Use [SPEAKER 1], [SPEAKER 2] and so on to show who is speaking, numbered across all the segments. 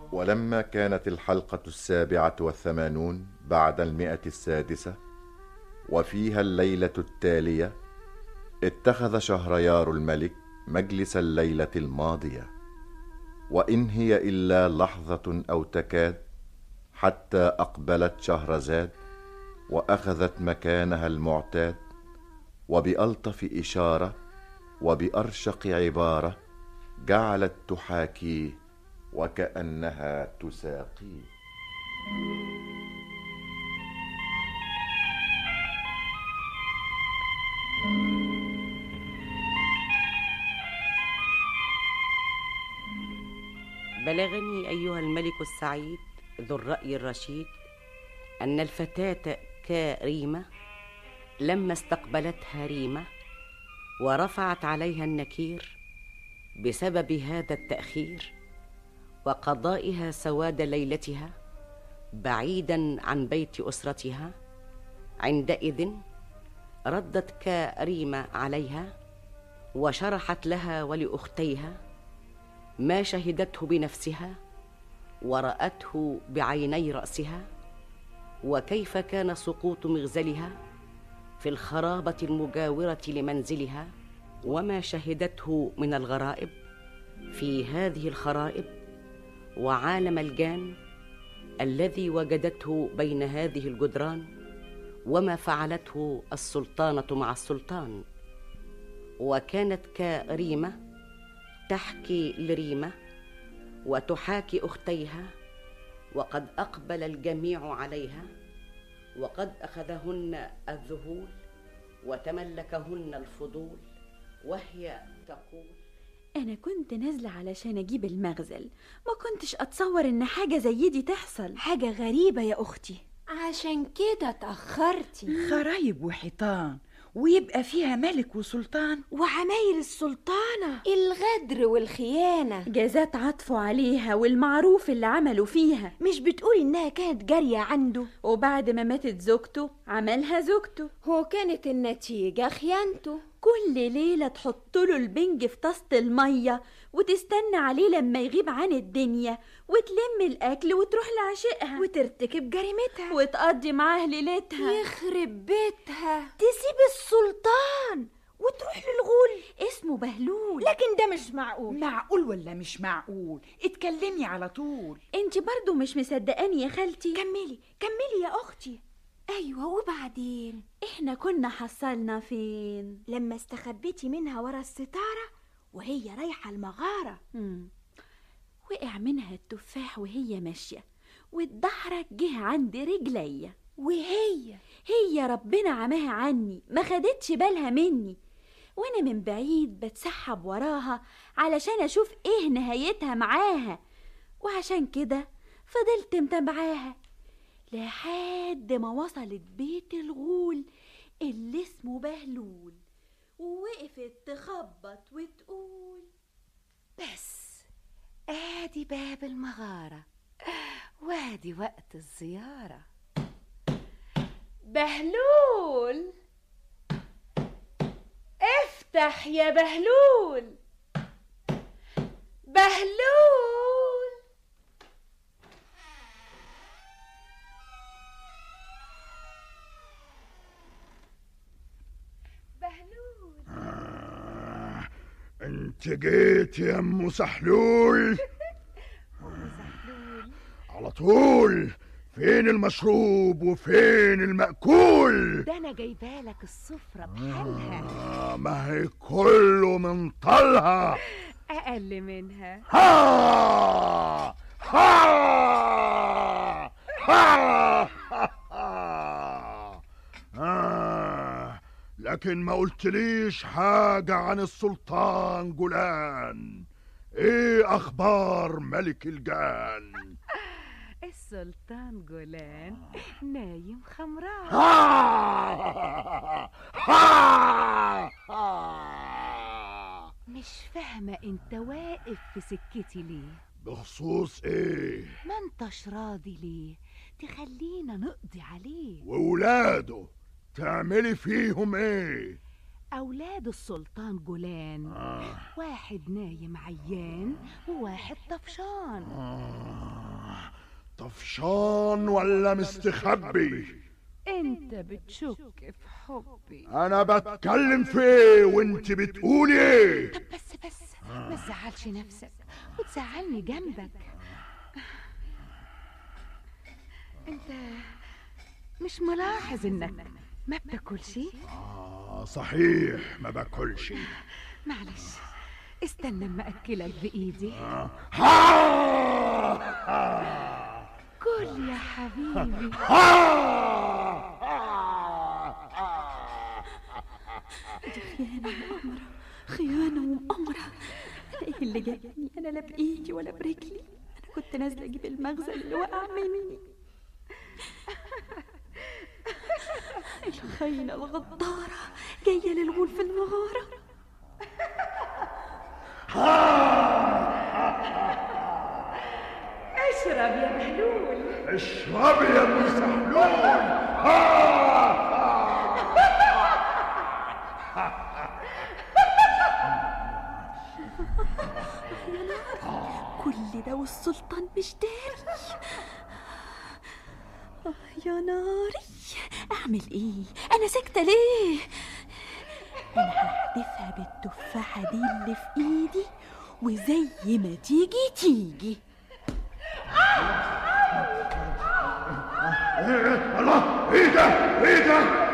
[SPEAKER 1] ولما كانت الحلقة السابعة والثمانون بعد المئة السادسة وفيها الليلة التالية اتخذ شهريار الملك مجلس الليلة الماضية وإن هي إلا لحظة أو تكاد حتى أقبلت شهرزاد وأخذت مكانها المعتاد وبألطف إشارة وبأرشق عبارة جعلت تحاكيه وكأنها تساقيه
[SPEAKER 2] بلغني أيها الملك السعيد ذو الرأي الرشيد أن الفتاة كريمة لما استقبلتها ريمة ورفعت عليها النكير بسبب هذا التأخير وقضائها سواد ليلتها بعيدا عن بيت أسرتها عندئذ ردت كريمة عليها وشرحت لها ولأختيها ما شهدته بنفسها ورأته بعيني رأسها وكيف كان سقوط مغزلها في الخرابة المجاورة لمنزلها وما شهدته من الغرائب في هذه الخرائب وعالم الجان الذي وجدته بين هذه الجدران وما فعلته السلطانة مع السلطان وكانت كريمة تحكي لريمة وتحاكي أختيها وقد أقبل الجميع عليها وقد أخذهن الذهول وتملكهن الفضول وهي تقول
[SPEAKER 3] أنا كنت نازلة علشان أجيب المغزل ما كنتش أتصور إن حاجة زي دي تحصل حاجة غريبة يا أختي
[SPEAKER 4] عشان كده اتأخرتي
[SPEAKER 5] خرايب وحيطان ويبقى فيها ملك وسلطان
[SPEAKER 4] وعمايل السلطانة الغدر والخيانة
[SPEAKER 3] جازات عطفوا عليها والمعروف اللي عملوا فيها
[SPEAKER 4] مش بتقولي إنها كانت جارية عنده
[SPEAKER 3] وبعد ما ماتت زوجته عملها زوجته
[SPEAKER 4] وكانت النتيجة خيانته
[SPEAKER 3] كل ليلة تحط له البنج في طاسة المية وتستنى عليه لما يغيب عن الدنيا وتلم الأكل وتروح لعشقها
[SPEAKER 4] وترتكب جريمتها
[SPEAKER 3] وتقضي معاه ليلتها
[SPEAKER 4] يخرب بيتها تسيب السلطان وتروح للغول
[SPEAKER 3] اسمه بهلول
[SPEAKER 4] لكن ده مش معقول
[SPEAKER 5] معقول ولا مش معقول اتكلمي على طول
[SPEAKER 3] انت برضو مش مصدقاني يا خالتي
[SPEAKER 4] كملي كملي يا أختي أيوة وبعدين
[SPEAKER 3] احنا كنا حصلنا فين
[SPEAKER 4] لما استخبيتي منها ورا الستارة وهي رايحة المغارة
[SPEAKER 3] مم. وقع منها التفاح وهي ماشية والدحرج جه عند رجليا
[SPEAKER 4] وهي
[SPEAKER 3] هي ربنا عماها عني ما خدتش بالها مني وانا من بعيد بتسحب وراها علشان اشوف ايه نهايتها معاها وعشان كده فضلت متابعاها لحد ما وصلت بيت الغول اللي اسمه بهلول ووقفت تخبط وتقول
[SPEAKER 4] بس ادي باب المغارة وادي وقت الزيارة
[SPEAKER 3] بهلول افتح يا بهلول بهلول
[SPEAKER 4] بهلول
[SPEAKER 6] انت جيت يا ام سحلول
[SPEAKER 4] سحلول
[SPEAKER 6] على طول فين المشروب وفين المأكول
[SPEAKER 4] ده انا جايبالك السفرة بحالها
[SPEAKER 6] آه ما هي كله من طلها
[SPEAKER 4] اقل منها
[SPEAKER 6] ها ها ها آه لكن ما قلتليش حاجة عن السلطان جولان ايه اخبار ملك الجان
[SPEAKER 4] السلطان جولان نايم خمران
[SPEAKER 6] ها ها ها
[SPEAKER 4] مش فاهمة انت واقف في سكتي ليه
[SPEAKER 6] بخصوص ايه
[SPEAKER 4] ما انتش راضي ليه تخلينا نقضي عليه
[SPEAKER 6] وولاده تعملي فيهم ايه
[SPEAKER 4] أولاد السلطان جولان واحد نايم عيان وواحد طفشان
[SPEAKER 6] آه طفشان ولا مستخبي
[SPEAKER 7] انت بتشك في حبي
[SPEAKER 6] انا بتكلم في ايه وانت بتقولي ايه
[SPEAKER 7] طب بس بس ما تزعلش نفسك وتزعلني جنبك انت مش ملاحظ انك ما بتاكلش
[SPEAKER 6] آه صحيح ما باكلش
[SPEAKER 7] معلش استنى اما اكلك بايدي كل يا حبيبي
[SPEAKER 3] خيانة ومؤامرة ايه اللي جابني انا لا بايدي ولا برجلي انا كنت نازلة اجيب المخزن اللي وقع مني الخاينة الغدارة جاية للغول في المغارة
[SPEAKER 7] اشرب يا محلول
[SPEAKER 6] اشربي يا ابن سحلول
[SPEAKER 3] كل ده والسلطان مش داري آه يا ناري اعمل ايه انا ساكته ليه انا هحدفها بالتفاحه دي اللي في ايدي وزي ما تيجي تيجي
[SPEAKER 6] الله ايه ده ايه ده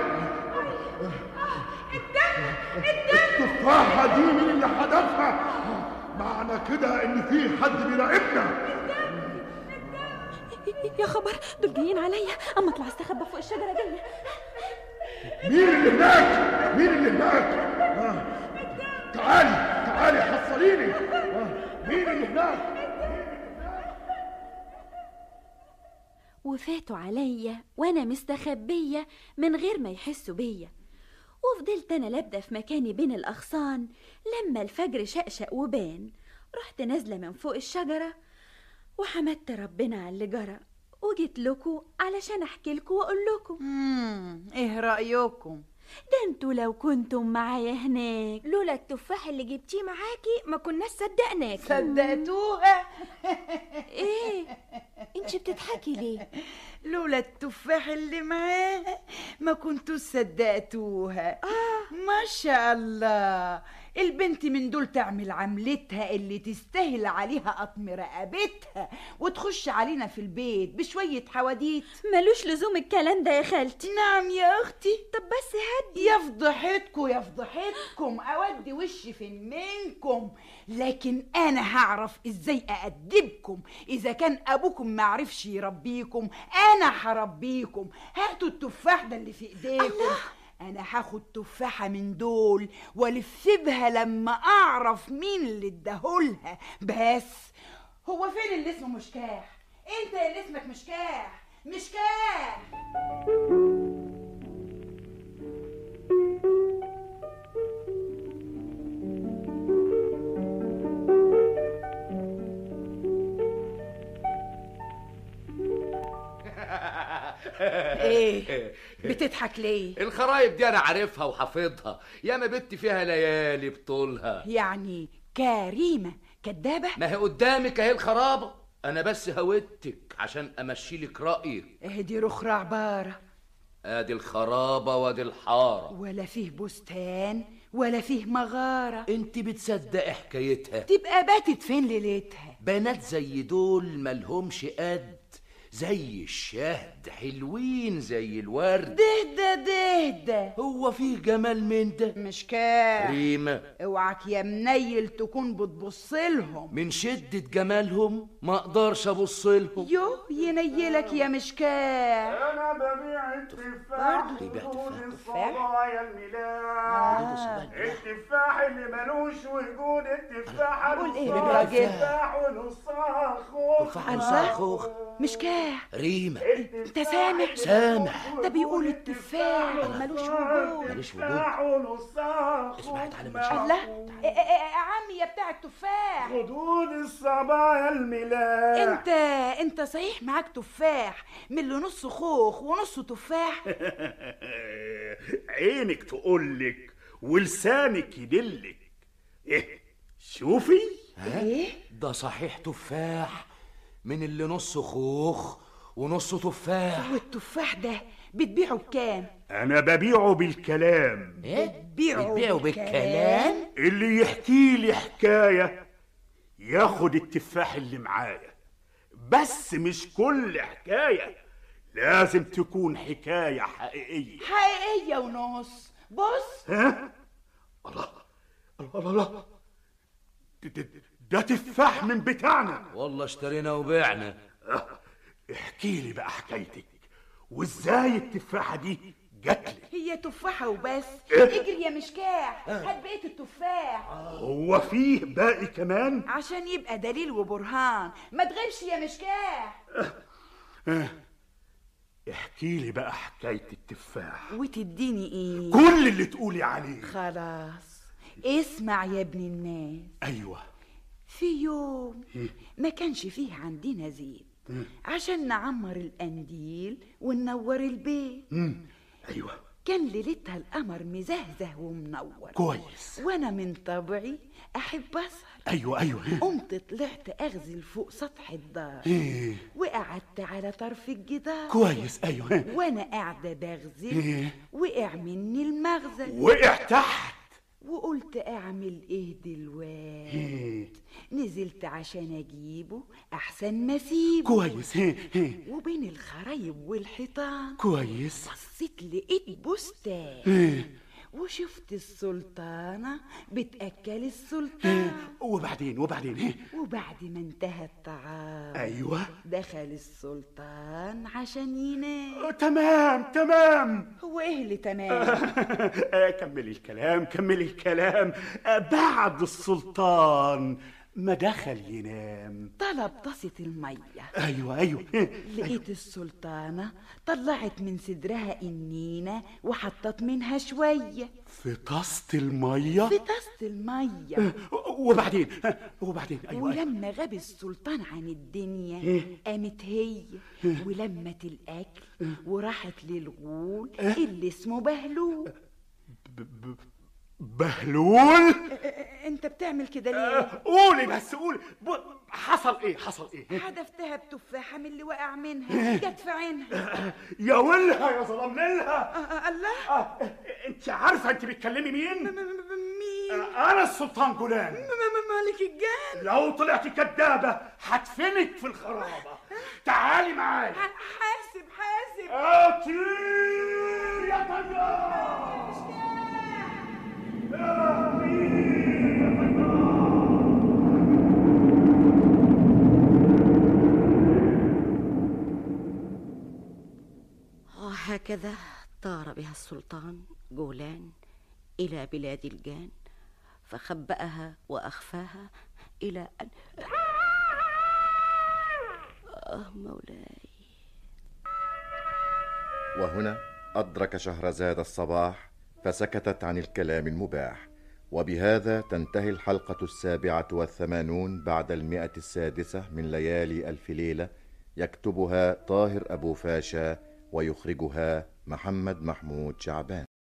[SPEAKER 6] التفاحة دي مين اللي حدفها معنى كده ان في حد بيراقبنا
[SPEAKER 3] يا خبر دول جايين عليا اما اطلع استخبى فوق الشجره جايه
[SPEAKER 6] مين اللي هناك مين اللي هناك آه. تعالي تعالي حصليني آه. مين اللي هناك
[SPEAKER 3] وفاتوا عليا وانا مستخبيه من غير ما يحسوا بيا وفضلت انا لابده في مكاني بين الاغصان لما الفجر شقشق وبان رحت نازله من فوق الشجره وحمدت ربنا على اللي جرى وجيت لكم علشان احكي لكم واقول لكم
[SPEAKER 5] مم. ايه رأيكم
[SPEAKER 3] ده انتوا لو كنتم معايا هناك
[SPEAKER 4] لولا التفاح اللي جبتيه معاكي ما كناش صدقناك
[SPEAKER 5] صدقتوها
[SPEAKER 4] ايه انت بتضحكي ليه
[SPEAKER 5] لولا التفاح اللي معاه ما كنتوا صدقتوها ما شاء الله البنت من دول تعمل عملتها اللي تستاهل عليها قطم رقبتها وتخش علينا في البيت بشوية حواديت
[SPEAKER 3] ملوش لزوم الكلام ده يا خالتي
[SPEAKER 5] نعم يا اختي
[SPEAKER 4] طب بس هدي
[SPEAKER 5] يا فضحتكم يا فضحتكم اودي وشي فين منكم لكن انا هعرف ازاي اادبكم اذا كان ابوكم معرفش يربيكم انا هربيكم هاتوا التفاح ده اللي في ايديكم انا هاخد تفاحه من دول والف بها لما اعرف مين اللي اداهولها بس هو فين اللي اسمه مشكاح انت اللي اسمك مشكاح مشكاح ايه بتضحك ليه
[SPEAKER 8] الخرايط دي انا عارفها وحافظها ياما بت فيها ليالي بطولها
[SPEAKER 5] يعني كريمه كدابه
[SPEAKER 8] ما هي قدامك اهي الخرابه انا بس هودتك عشان امشي لك رايي
[SPEAKER 5] اهدي رخرة عباره
[SPEAKER 8] ادي الخرابه وادي الحاره
[SPEAKER 5] ولا فيه بستان ولا فيه مغاره
[SPEAKER 8] انت بتصدقي حكايتها
[SPEAKER 5] تبقى باتت فين ليلتها
[SPEAKER 8] بنات زي دول ملهمش قد زي الشهد حلوين زي الورد
[SPEAKER 5] ده ده ده
[SPEAKER 8] هو فيه جمال من ده
[SPEAKER 5] مش كده
[SPEAKER 8] ريمة
[SPEAKER 5] اوعك يا منيل تكون بتبص لهم
[SPEAKER 8] من شدة جمالهم ما اقدرش ابص لهم
[SPEAKER 5] يو ينيلك يا مشكاح
[SPEAKER 9] انا ببيع التفاح
[SPEAKER 8] بيبيع
[SPEAKER 9] وجود
[SPEAKER 8] تفاح؟
[SPEAKER 9] الصبايا الميلاد التفاح اللي ملوش وجود التفاح
[SPEAKER 5] قول إيه
[SPEAKER 9] نصها
[SPEAKER 5] بالراجل؟
[SPEAKER 9] تفاح ونصها خوخ
[SPEAKER 8] تفاح نصها خوخ
[SPEAKER 5] مشكاح
[SPEAKER 8] ريمة
[SPEAKER 5] انت سامع
[SPEAKER 8] سامع
[SPEAKER 5] ده بيقول التفاح ملوش وجود
[SPEAKER 8] ماليش وجود
[SPEAKER 9] تفاح ونصها
[SPEAKER 8] اسمعي
[SPEAKER 9] خوخ
[SPEAKER 8] تعالى من
[SPEAKER 9] مع
[SPEAKER 8] شوية.
[SPEAKER 5] الله إيه إيه إيه عمي يا بتاع التفاح
[SPEAKER 9] خدود الصبايا الميلاد
[SPEAKER 5] انت انت صحيح معاك تفاح من اللي نصه خوخ ونصه تفاح
[SPEAKER 9] عينك تقولك ولسانك يدلك ايه شوفي
[SPEAKER 8] ايه ده صحيح تفاح من اللي نصه خوخ ونص تفاح
[SPEAKER 5] والتفاح ده بتبيعه بكام
[SPEAKER 9] انا ببيعه بالكلام
[SPEAKER 8] ايه
[SPEAKER 5] بتبيعه
[SPEAKER 8] بتبيعه بالكلام
[SPEAKER 9] اللي يحكي لي حكايه ياخد التفاح اللي معايا بس مش كل حكايه لازم تكون حكايه حقيقيه
[SPEAKER 5] حقيقية ونص بص
[SPEAKER 9] ها الله الله الله الله ده- ده- ده تفاح من بتاعنا
[SPEAKER 8] والله اشترينا وبعنا
[SPEAKER 9] احكي لي بقى حكايتك وازاي التفاحه دي جات لي
[SPEAKER 5] هي تفاحة وبس
[SPEAKER 9] إيه؟
[SPEAKER 5] اجري يا مشكاح هات بقية التفاح
[SPEAKER 9] هو فيه باقي كمان
[SPEAKER 5] عشان يبقى دليل وبرهان ما تغيبش يا مشكاح
[SPEAKER 9] احكي لي بقى حكايه التفاح
[SPEAKER 5] وتديني ايه
[SPEAKER 9] كل اللي تقولي عليه
[SPEAKER 5] خلاص اسمع يا ابن الناس
[SPEAKER 9] ايوه
[SPEAKER 5] في يوم ما كانش فيه عندنا زيت عشان نعمر القنديل وننور البيت
[SPEAKER 9] ايوه
[SPEAKER 5] كان ليلتها القمر مزهزه ومنور
[SPEAKER 9] كويس
[SPEAKER 5] وانا من طبعي احب اسهر
[SPEAKER 9] ايوه ايوه
[SPEAKER 5] قمت طلعت اغزل فوق سطح الدار
[SPEAKER 9] إيه.
[SPEAKER 5] وقعدت على طرف الجدار
[SPEAKER 9] كويس ايوه
[SPEAKER 5] وانا قاعده بغزل
[SPEAKER 9] إيه.
[SPEAKER 5] وقع مني المغزل
[SPEAKER 9] وقع تحت
[SPEAKER 5] وقلت اعمل ايه دلوقتي
[SPEAKER 9] إيه.
[SPEAKER 5] نزلت عشان اجيبه احسن ما اسيبه
[SPEAKER 9] كويس هي هي
[SPEAKER 5] وبين الخرايب والحيطان
[SPEAKER 9] كويس
[SPEAKER 5] بصيت لقيت بستان
[SPEAKER 9] إيه.
[SPEAKER 5] وشفت السلطانة بتأكل السلطان
[SPEAKER 9] وبعدين وبعدين هي.
[SPEAKER 5] وبعد ما انتهى الطعام
[SPEAKER 9] ايوه
[SPEAKER 5] دخل السلطان عشان ينام
[SPEAKER 9] آه، تمام تمام
[SPEAKER 5] هو ايه اللي تمام
[SPEAKER 9] آه، كملي الكلام كملي الكلام آه، بعد السلطان ما دخل ينام
[SPEAKER 5] طلب طاسة المية
[SPEAKER 9] ايوه ايوه
[SPEAKER 5] لقيت السلطانة طلعت من صدرها النينة وحطت منها شوية
[SPEAKER 9] في طاسة المية
[SPEAKER 5] في طاسة المية
[SPEAKER 9] وبعدين وبعدين ايوه أيوة.
[SPEAKER 5] ولما غاب السلطان عن الدنيا قامت هي ولمت الأكل وراحت للغول اللي اسمه بهلول
[SPEAKER 9] بهلول
[SPEAKER 5] انت بتعمل كده ليه؟
[SPEAKER 9] قولي بس قولي ب- حصل ايه حصل ايه
[SPEAKER 5] حدفتها بتفاحة من اللي وقع منها جت في عينها
[SPEAKER 9] يا ولها يا ظلم لها
[SPEAKER 5] آه، الله
[SPEAKER 9] آه، انت عارفه انت بتكلمي مين
[SPEAKER 5] مين؟
[SPEAKER 9] آه، انا السلطان جولان
[SPEAKER 5] م- م- مالك الجان
[SPEAKER 9] لو طلعت كدابه هدفنك في الخرابه تعالي معايا
[SPEAKER 5] ح- حاسب حاسب
[SPEAKER 9] اطير يا طيار
[SPEAKER 2] وهكذا طار بها السلطان جولان إلى بلاد الجان فخبأها وأخفاها إلى أن آه مولاي
[SPEAKER 1] وهنا أدرك شهرزاد الصباح فسكتت عن الكلام المباح وبهذا تنتهي الحلقة السابعة والثمانون بعد المئة السادسة من ليالي ألف ليلة يكتبها طاهر أبو فاشا ويخرجها محمد محمود شعبان